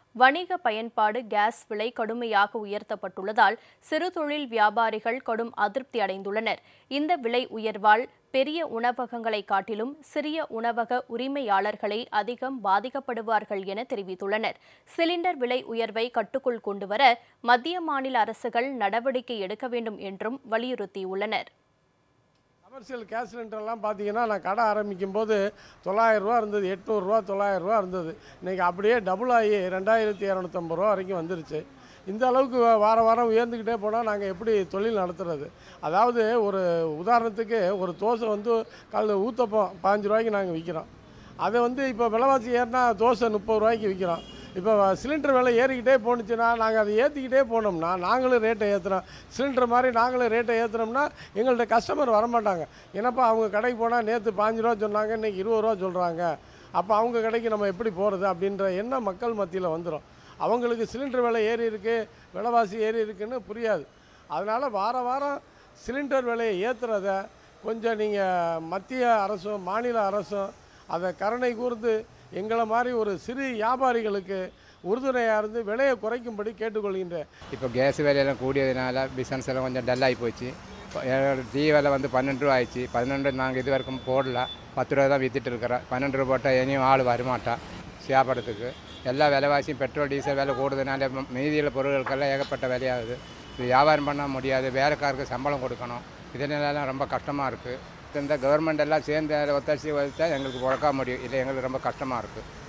வணிக பயன்பாடு கேஸ் விலை கடுமையாக உயர்த்தப்பட்டுள்ளதால் சிறு தொழில் வியாபாரிகள் கடும் அதிருப்தி அடைந்துள்ளனர் இந்த விலை உயர்வால் பெரிய உணவகங்களை காட்டிலும் சிறிய உணவக உரிமையாளர்களே அதிகம் பாதிக்கப்படுவார்கள் என தெரிவித்துள்ளனர் சிலிண்டர் விலை உயர்வை கட்டுக்குள் கொண்டுவர மத்திய மாநில அரசுகள் நடவடிக்கை எடுக்க வேண்டும் என்றும் வலியுறுத்தியுள்ளனர் கமர்ஷியல் கேஸ் சிலிண்டர்லாம் பார்த்தீங்கன்னா நான் கடை ஆரம்பிக்கும் போது தொள்ளாயிரரூவா இருந்தது எட்நூறுரூவா தொள்ளாயிரரூவா இருந்தது இன்றைக்கி அப்படியே டபுள் ஆகி ரெண்டாயிரத்தி இரநூத்தம்பது ரூபா வரைக்கும் வந்துருச்சு இந்த அளவுக்கு வா- வார வாரம் உயர்ந்துக்கிட்டே போனால் நாங்கள் எப்படி தொழில் நடத்துறது அதாவது ஒரு உதாரணத்துக்கு ஒரு தோசை வந்து கல் ஊத்தப்பம் பாஞ்சு ரூபாய்க்கு நாங்கள் விற்கிறோம் அதை வந்து இப்போ விலைவாசி ஏறினா தோசை முப்பது ரூபாய்க்கு விற்கிறோம் இப்போ சிலிண்டர் விலை ஏறிக்கிட்டே போணுச்சுன்னா நாங்கள் அதை ஏற்றிக்கிட்டே போனோம்னா நாங்களும் ரேட்டை ஏற்றுறோம் சிலிண்டர் மாதிரி நாங்களும் ரேட்டை ஏற்றுனோம்னா எங்கள்கிட்ட கஸ்டமர் வரமாட்டாங்க ஏன்னாப்பா அவங்க கடைக்கு போனால் நேற்று பாஞ்சு ரூபா சொன்னாங்க இன்றைக்கி இருபது ரூபா சொல்கிறாங்க அப்போ அவங்க கடைக்கு நம்ம எப்படி போகிறது அப்படின்ற எண்ணம் மக்கள் மத்தியில் வந்துடும் அவங்களுக்கு சிலிண்டர் விலை ஏறி இருக்கு விலைவாசி ஏறி இருக்குன்னு புரியாது அதனால் வார வாரம் சிலிண்டர் விலையை ஏற்றுறத கொஞ்சம் நீங்கள் மத்திய அரசும் மாநில அரசும் அதை கருணை கூர்ந்து எங்களை மாதிரி ஒரு சிறு வியாபாரிகளுக்கு உறுதுணையாக இருந்து விலையை குறைக்கும்படி கேட்டுக்கொள்கின்றேன் இப்போ கேஸ் விலையெல்லாம் கூடியதுனால பிஸ்னஸ் எல்லாம் கொஞ்சம் டல் ஆகி போச்சு இப்போ என்னோட டீ விலை வந்து பன்னெண்டு ரூபா ஆயிடுச்சு பன்னெண்டு நாங்கள் இது வரைக்கும் போடல பத்து ரூபா தான் விற்றுட்டு இருக்கிறோம் பன்னெண்டு ரூபா போட்டால் இனியும் ஆள் வரமாட்டா சாப்பிட்றதுக்கு எல்லா விலைவாசியும் பெட்ரோல் டீசல் விலை கூடுறதுனால மீதியில் பொருட்களுக்கெல்லாம் ஏகப்பட்ட விலையாகுது இது வியாபாரம் பண்ண முடியாது வேலைக்காருக்கு சம்பளம் கொடுக்கணும் இதனாலலாம் ரொம்ப கஷ்டமாக இருக்குது இந்த கவர்மெண்ட் எல்லாம் சேர்ந்து அதில் ஒத்தாசி வச்சா எங்களுக்கு உழக்க முடியும் இல்லை எங்களுக்கு ரொம்ப கஷ்டமாக இருக்குது